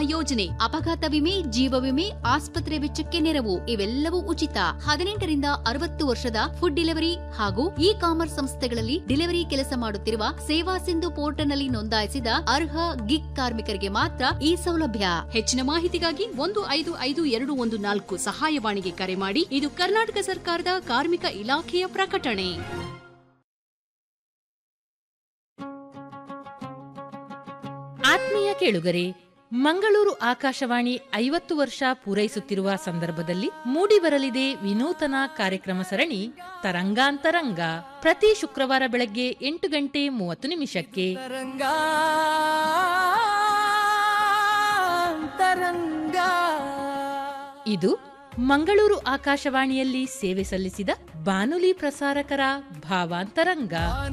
ಯೋಜನೆ ಅಪಘಾತ ವಿಮೆ ಜೀವ ವಿಮೆ ಆಸ್ಪತ್ರೆ ವೆಚ್ಚಕ್ಕೆ ನೆರವು ಇವೆಲ್ಲವೂ ಉಚಿತ ಹದಿನೆಂಟರಿಂದ ಅರವತ್ತು ವರ್ಷದ ಫುಡ್ ಡೆಲಿವರಿ ಹಾಗೂ ಇ ಕಾಮರ್ಸ್ ಸಂಸ್ಥೆಗಳಲ್ಲಿ ಡೆಲಿವರಿ ಕೆಲಸ ಮಾಡುತ್ತಿರುವ ಸೇವಾ ಸಿಂಧು ಪೋರ್ಟಲ್ನಲ್ಲಿ ನೋಂದಾಯಿಸಿದ ಅರ್ಹ ಗಿಗ್ ಕಾರ್ಮಿಕರಿಗೆ ಮಾತ್ರ ಈ ಸೌಲಭ್ಯ ಹೆಚ್ಚಿನ ಮಾಹಿತಿಗಾಗಿ ಒಂದು ಐದು ಐದು ಎರಡು ಒಂದು ನಾಲ್ಕು ಸಹಾಯವಾಣಿಗೆ ಕರೆ ಮಾಡಿ ಇದು ಕರ್ನಾಟಕ ಸರ್ಕಾರದ ಕಾರ್ಮಿಕ ಇಲಾಖೆಯ ಪ್ರಕಟಣೆ ಆತ್ಮೀಯ ಕೇಳುಗರೆ ಮಂಗಳೂರು ಆಕಾಶವಾಣಿ ಐವತ್ತು ವರ್ಷ ಪೂರೈಸುತ್ತಿರುವ ಸಂದರ್ಭದಲ್ಲಿ ಮೂಡಿಬರಲಿದೆ ವಿನೂತನ ಕಾರ್ಯಕ್ರಮ ಸರಣಿ ತರಂಗಾಂತರಂಗ ಪ್ರತಿ ಶುಕ್ರವಾರ ಬೆಳಗ್ಗೆ ಎಂಟು ಗಂಟೆ ಮೂವತ್ತು ನಿಮಿಷಕ್ಕೆ ತರಂಗ ತರಂಗ ಇದು ಮಂಗಳೂರು ಆಕಾಶವಾಣಿಯಲ್ಲಿ ಸೇವೆ ಸಲ್ಲಿಸಿದ ಬಾನುಲಿ ಪ್ರಸಾರಕರ ಭಾವಾಂತರಂಗ